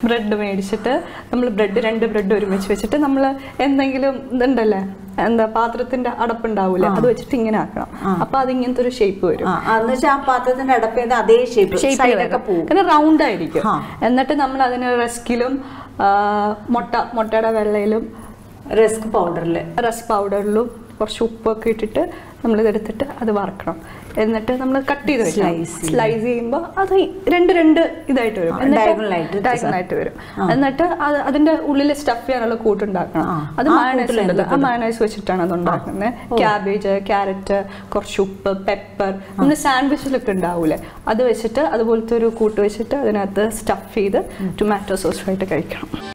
Bread മേടിച്ചിട്ട് നമ്മൾ bread രണ്ട് ബ്രെഡ് ഒരുമിച്ച് വെച്ചിട്ട് നമ്മൾ എന്തെങ്കിലും ഇതുണ്ടല്ലേ എന്താ പാത്രത്തിന്റെ അടപ്പുണ്ടാവൂലേ അത് വെച്ചിട്ട് ഇങ്ങനെ ആക്കണം അപ്പൊ അത് ഇങ്ങനത്തെ ഒരു ഷേപ്പ് വരും ആ എന്ന് വെച്ചാൽ ആ പാത്രത്തിന്റെ അടപ്പ് ചെയ്ത് അതേ ഷേപ്പ് സൈഡൊക്കെ പോവും കാരണം റൗണ്ട് ആയിരിക്കും ആ. എന്നിട്ട് നമ്മൾ അതിന് റസ്കിലും മുട്ട മുട്ടയുടെ വെള്ളയിലും റസ്ക് പൗഡറിൽ റസ് പൗഡറിലും കുറച്ച് ഉപ്പൊക്കെ ഇട്ടിട്ട് നമ്മൾ ഇതെടുത്തിട്ട് അത് വറക്കണം എന്നിട്ട് നമ്മൾ കട്ട് ചെയ്ത് Slice ചെയ്യും. സ്ലൈസ് ചെയ്യുമ്പോൾ അത് രണ്ട് രണ്ട് ഇതായിട്ട് വരും ആ, diagonal ആയിട്ട് ഡയഗണൽ ആയിട്ട് വരും എന്നിട്ട് അത് അതിന്റെ ഉള്ളിൽ സ്റ്റഫ് ചെയ്യാനുള്ള കൂട്ടുണ്ടാക്കണം ആ. അത് ആ മയണൈസ് കൂട്ടിൽ ഉണ്ടല്ലോ ആ എന്തൊക്കെ മയണൈസ് വെച്ചിട്ടാണ് അത് ഉണ്ടാക്കുന്നത് ക്യാബേജ് ക്യാരറ്റ് കുറച്ച് ഉപ്പ് പെപ്പർ നമ്മൾ സാൻഡ്വിച്ചിലൊക്കെ ഉണ്ടാവൂലേ അത് വെച്ചിട്ട് അതുപോലത്തെ ഒരു കൂട്ട് വെച്ചിട്ട് അതിനകത്ത് സ്റ്റഫ് ചെയ്ത് ടൊമാറ്റോ സോസുമായിട്ട് കഴിക്കണം